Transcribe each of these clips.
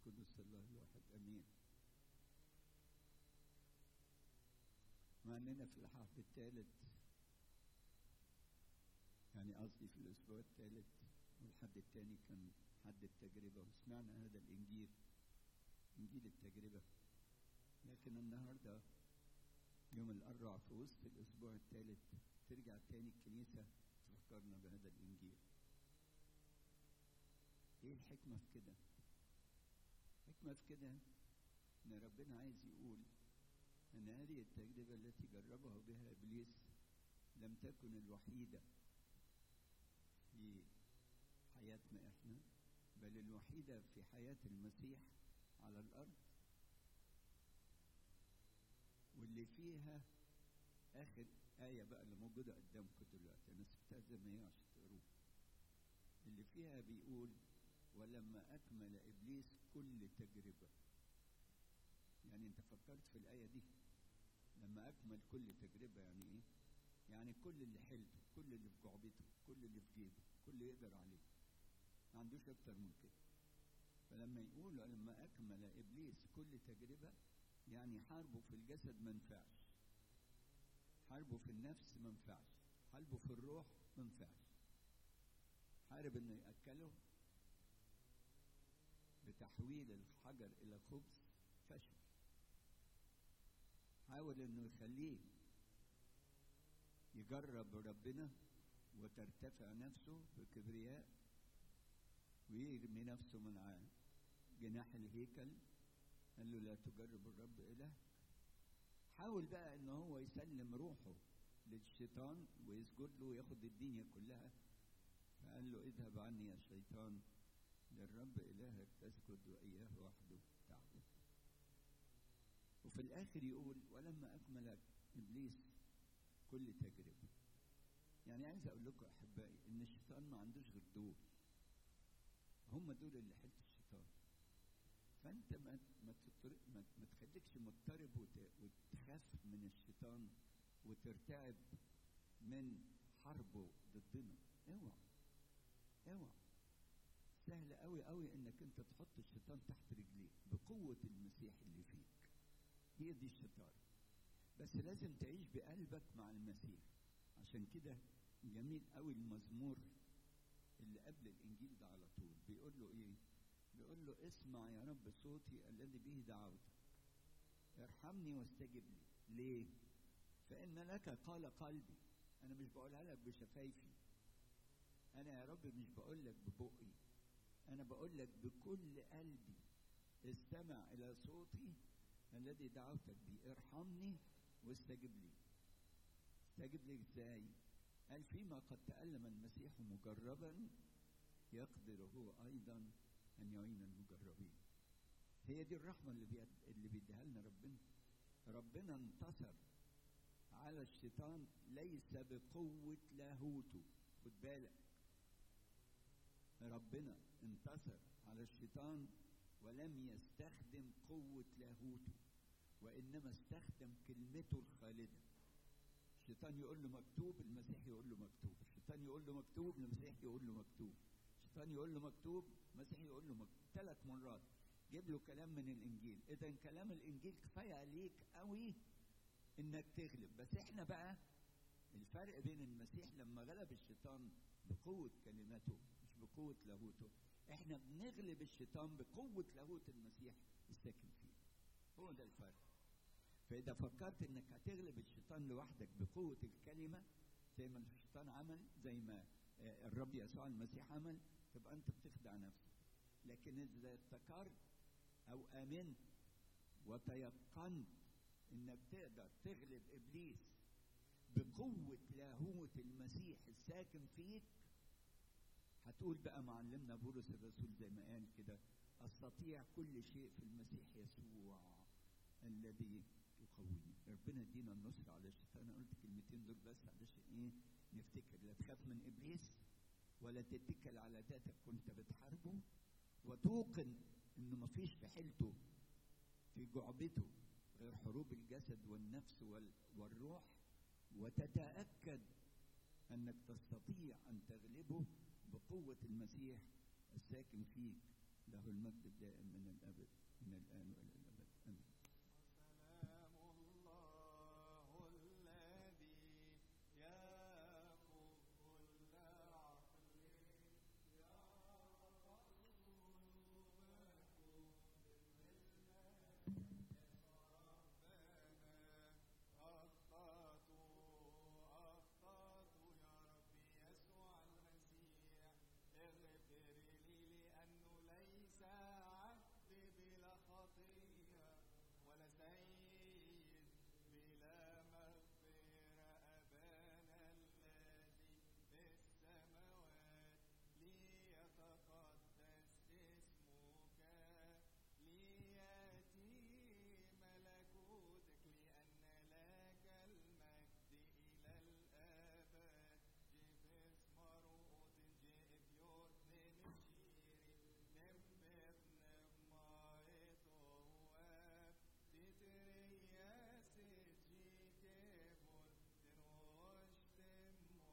القدس الله الواحد امين مع اننا في العهد الثالث يعني قصدي في الاسبوع الثالث والحد الثاني كان حد التجربة وسمعنا هذا الانجيل انجيل التجربة لكن النهارده يوم الأربع في وسط الأسبوع الثالث ترجع تاني الكنيسة تفكرنا بهذا الإنجيل. إيه الحكمة في كده؟ الحكمة في كده إن ربنا عايز يقول أن هذه التجربة التي جربها بها إبليس لم تكن الوحيدة في حياتنا إحنا بل الوحيدة في حياة المسيح على الأرض واللي فيها آخر آية بقى اللي موجودة قدامكم دلوقتي أنا سبتها زي ما هي عشان تقروها اللي فيها بيقول ولما أكمل إبليس كل تجربة يعني أنت فكرت في الآية دي لما أكمل كل تجربة يعني إيه؟ يعني كل اللي حيلته كل اللي في جعبته كل اللي في جيبه كل اللي يقدر عليه ما عندوش أكتر من كده فلما يقول لما أكمل إبليس كل تجربة يعني حاربه في الجسد ما نفعش حاربه في النفس ما نفعش حاربه في الروح ما نفعش حارب انه ياكله بتحويل الحجر الى خبز فشل حاول انه يخليه يجرب ربنا وترتفع نفسه بكبرياء ويرمي نفسه من عام جناح الهيكل قال له لا تجرب الرب إله حاول بقى ان هو يسلم روحه للشيطان ويسجد له وياخد الدنيا كلها فقال له اذهب عني يا شيطان للرب إلهك تسجد وإياه وحده تعبد وفي الآخر يقول ولما أكمل إبليس كل تجربة يعني عايز أقول لكم أحبائي إن الشيطان ما عندوش غير دول هم دول اللي حيلة الشيطان فانت ما ما ما, ما تخليكش مضطرب وتخاف من الشيطان وترتعب من حربه ضدنا اوعى اوعى سهل قوي قوي انك انت تحط الشيطان تحت رجليك بقوة المسيح اللي فيك هي دي الشطارة بس لازم تعيش بقلبك مع المسيح عشان كده جميل قوي المزمور اللي قبل الانجيل ده على طول بيقول له ايه بيقول له اسمع يا رب صوتي الذي به دعوتك ارحمني واستجب لي ليه فإن لك قال قلبي أنا مش بقولها لك بشفايفي أنا يا رب مش بقول لك ببقي أنا بقول لك بكل قلبي استمع إلى صوتي الذي دعوتك به ارحمني واستجب لي استجب لي ازاي قال فيما قد تألم المسيح مجربا يقدر هو أيضا أن يعين المجربين هي دي الرحمة اللي بيد... اللي بيديها لنا ربنا ربنا انتصر على الشيطان ليس بقوة لاهوته خد بالك ربنا انتصر على الشيطان ولم يستخدم قوة لاهوته وإنما استخدم كلمته الخالدة الشيطان يقول له مكتوب المسيح يقول له مكتوب الشيطان يقول له مكتوب المسيح يقول له مكتوب الشيطان يقول له مكتوب المسيح يقول له مكتوب ثلاث مرات جيب له كلام من الانجيل اذا كلام الانجيل كفايه عليك قوي انك تغلب بس احنا بقى الفرق بين المسيح لما غلب الشيطان بقوه كلمته مش بقوه لاهوته احنا بنغلب الشيطان بقوه لاهوت المسيح الساكن فيه هو ده الفرق فاذا فكرت انك هتغلب الشيطان لوحدك بقوه الكلمه زي ما الشيطان عمل زي ما الرب يسوع المسيح عمل تبقى انت بتخدع نفسك لكن اذا افتكرت او امنت وتيقنت انك تقدر تغلب ابليس بقوة لاهوت المسيح الساكن فيك هتقول بقى معلمنا بولس الرسول زي ما قال كده استطيع كل شيء في المسيح يسوع الذي يقويني ربنا يدينا النصر على الشيطان انا قلت كلمتين دول بس علشان ايه نفتكر لا تخاف من ابليس ولا تتكل على ذاتك كنت بتحاربه وتوقن انه مفيش في حيلته في جعبته غير حروب الجسد والنفس والروح وتتأكد انك تستطيع ان تغلبه بقوة المسيح الساكن فيك له المجد الدائم من الأبد من الآن وإلى الأبد آمين سلام الله الذي يفوق كل عقل أخطأت أخطأت يا ربي يسوع المسيح اغفر لي لأنه ليس عهد بلا خطية ولا سيد بلا مغفرة أبانا الذي في السماوات ليتقدس اسمك ليأتي ملكوتك لأن لك المجد إلى الأبد جيفس مرقود جيف يوت نمشيري نمبر نمايت واب تترياس جيكبول تنوشتم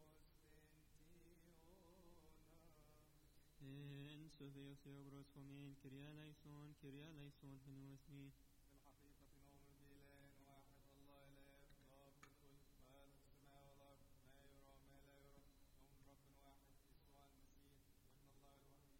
مستنتيونا En Sofia Theobros Homin, Kyria Lyson, Kyria Lyson, Hanuasmi, بالحقيقة نؤمن بإله واحد الله الآب ضابط الكل خالق السماء والأرض ما يرى وما لا يرى نؤمن برب واحد يسوع المسيح ابن الله الوحيد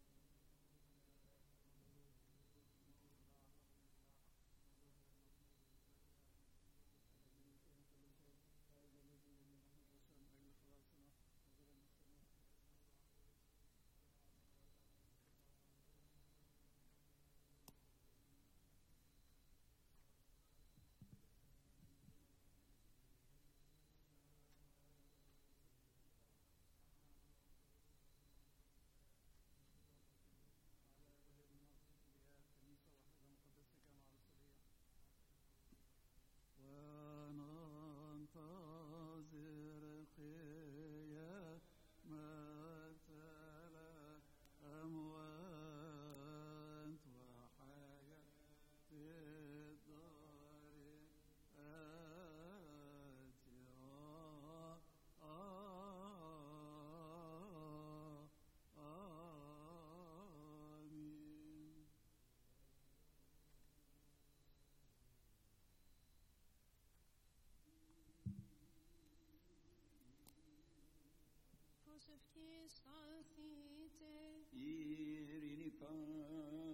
وننتظر قيامة الأموات وحياة الدار الآتية آمين Joseph Kiss, Althite, Irini